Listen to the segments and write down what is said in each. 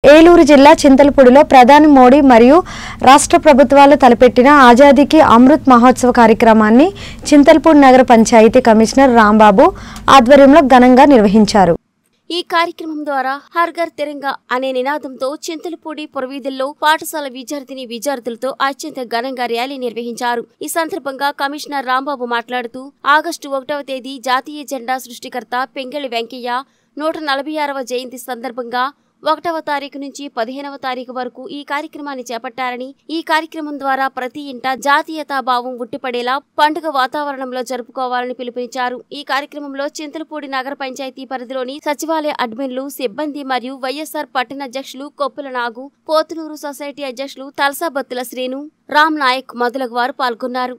ఏలూరు జిల్లా చింతలపూడిలో ప్రధాని మోడీ మరియు రాష్ట్ర ప్రభుత్వాలు తలపెట్టిన ఆజాదీకి అమృత్ మహోత్సవ కార్యక్రమాన్ని చింతల్పూడి నగర పంచాయతీ కమిషనర్ రాంబాబు ఆధ్వర్యంలో ఘనంగా నిర్వహించారు ఈ కార్యక్రమం ద్వారా హర్ ఘర్ తిరంగా అనే నినాదంతో చింతలపూడి పురవీధుల్లో పాఠశాల విద్యార్థిని విద్యార్థులతో అత్యంత ఘనంగా ర్యాలీ నిర్వహించారు ఈ సందర్భంగా కమిషనర్ రాంబాబు మాట్లాడుతూ ఆగస్టు ఒకటవ తేదీ జాతీయ జెండా సృష్టికర్త పెంగళి వెంకయ్య నూట నలభై ఆరవ జయంతి సందర్భంగా ఒకటవ తారీఖు నుంచి పదిహేనవ తారీఖు వరకు ఈ కార్యక్రమాన్ని చేపట్టారని ఈ కార్యక్రమం ద్వారా ప్రతి ఇంట జాతీయతా భావం ఉట్టిపడేలా పండుగ వాతావరణంలో జరుపుకోవాలని పిలుపునిచ్చారు ఈ కార్యక్రమంలో చింతలపూడి నగర పంచాయతీ పరిధిలోని సచివాలయ అడ్మిన్లు సిబ్బంది మరియు వైఎస్ఆర్ పట్టణ అధ్యక్షులు కొప్పుల నాగు పోతునూరు సొసైటీ అధ్యక్షులు తలసాబత్తుల శ్రీను రామ్ నాయక్ మొదలగు వారు పాల్గొన్నారు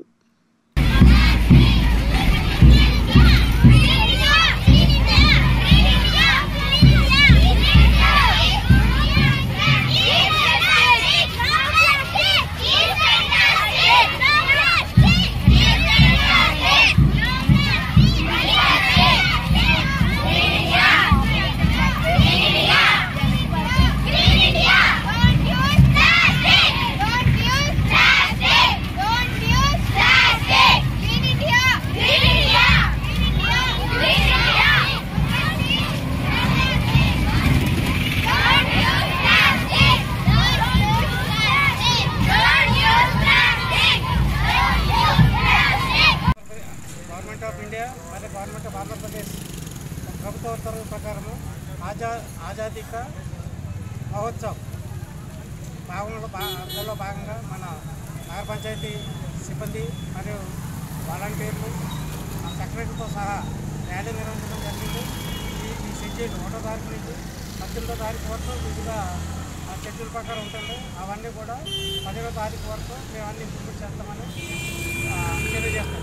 గవర్నమెంట్ ఆఫ్ ఇండియా మరియు గవర్నమెంట్ ఆఫ్ ఆంధ్రప్రదేశ్ ప్రభుత్వ ఉత్తర్వుల ప్రకారము ఆజా ఆజాదీక మహోత్సవ్ భాగంలో భా అందులో భాగంగా మన నగర పంచాయతీ సిబ్బంది మరియు వాలంటీర్లు ఆ సెక్రటరీతో సహా ర్యాలీ నిర్వహించడం జరిగింది ఈ ఈ షెడ్యూల్ ఒకటో తారీఖు నుంచి పద్దెనిమిదో తారీఖు వరకు వివిధ ఆ షెడ్యూల్ ప్రకారం ఉంటుంది అవన్నీ కూడా పదిహేడో తారీఖు వరకు మేము అన్ని ఇంప్లిమెంట్ చేస్తామని ఆ, తెలియజేస్తాం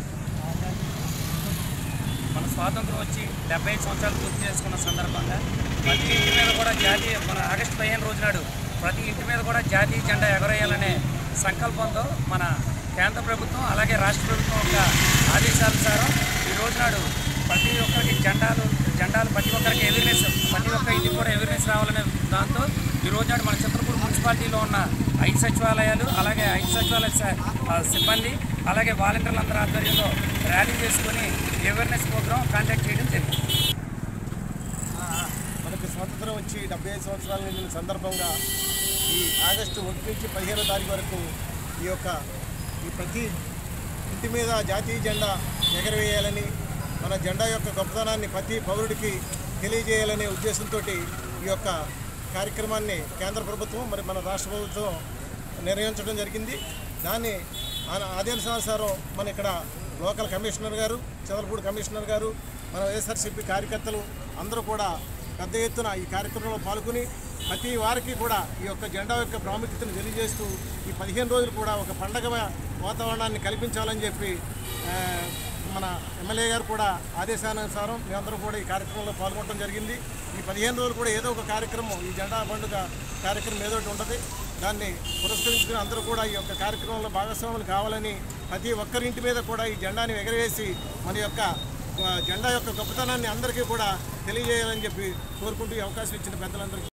మన స్వాతంత్రం వచ్చి డెబ్బై ఐదు సంవత్సరాలు పూర్తి చేసుకున్న సందర్భంగా ప్రతి ఇంటి మీద కూడా జాతీయ మన ఆగస్టు పదిహేను రోజు నాడు ప్రతి ఇంటి మీద కూడా జాతీయ జెండా ఎగరేయాలనే సంకల్పంతో మన కేంద్ర ప్రభుత్వం అలాగే రాష్ట్ర ప్రభుత్వం యొక్క ఆదేశానుసారం ఈ రోజు నాడు ప్రతి ఒక్కరికి జెండాలు జెండాలు ప్రతి ఒక్కరికి అవేర్నెస్ ప్రతి ఒక్క ఇంటికి కూడా అవేర్నెస్ రావాలనే దాంతో ఈ రోజు నాడు మన చిత్రపూర్ మున్సిపాలిటీలో ఉన్న ఐదు సచివాలయాలు అలాగే ఐదు సచివాలయ స- ఆ, సిబ్బంది అలాగే వాలంటీర్లందరూ ఆధ్వర్యంలో ర్యాలీ చేసుకుని అవేర్నెస్ ప్రోగ్రామ్ కండక్ట్ చేయడం జరిగింది మనకి స్వాతంత్రం వచ్చి డెబ్బై ఐదు సంవత్సరాల నిండిన సందర్భంగా ఈ ఆగస్టు ఒకటి నుంచి పదిహేనో తారీఖు వరకు ఈ యొక్క ఈ ప్రతి ఇంటి మీద జాతీయ జెండా ఎగరవేయాలని మన జెండా యొక్క గొప్పతనాన్ని ప్రతి పౌరుడికి తెలియజేయాలనే ఉద్దేశంతో ఈ యొక్క కార్యక్రమాన్ని కేంద్ర ప్రభుత్వం మరి మన రాష్ట్ర ప్రభుత్వం నిర్వహించడం జరిగింది దాన్ని ఆ- ఆదేశానుసారం మన ఇక్కడ లోకల్ కమిషనర్ గారు చదలపూడి కమిషనర్ గారు మన వైఎస్ఆర్సీపీ కార్యకర్తలు అందరూ కూడా పెద్ద ఎత్తున ఈ కార్యక్రమంలో పాల్గొని ప్రతి వారికి కూడా ఈ యొక్క జెండా యొక్క ప్రాముఖ్యతను తెలియజేస్తూ ఈ పదిహేను రోజులు కూడా ఒక పండగ వాతావరణాన్ని కల్పించాలని చెప్పి ఆ, మన ఎమ్మెల్యే గారు కూడా ఆదేశానుసారం మేమందరం కూడా ఈ కార్యక్రమంలో పాల్గొనడం జరిగింది ఈ పదిహేను రోజులు కూడా ఏదో ఒక కార్యక్రమం ఈ జెండా పండుగ కార్యక్రమం ఏదో ఒకటి ఉంటుంది దాన్ని పురస్కరించుకుని అందరూ కూడా ఈ యొక్క కార్యక్రమంలో భాగస్వాములు కావాలని ప్రతి ఒక్కరింటి మీద కూడా ఈ జెండాని ఎగరవేసి మన యొక్క ఆ, జెండా యొక్క గొప్పతనాన్ని అందరికీ కూడా తెలియజేయాలని చెప్పి కోరుకుంటూ ఈ అవకాశం ఇచ్చిన పెద్దలందరికీ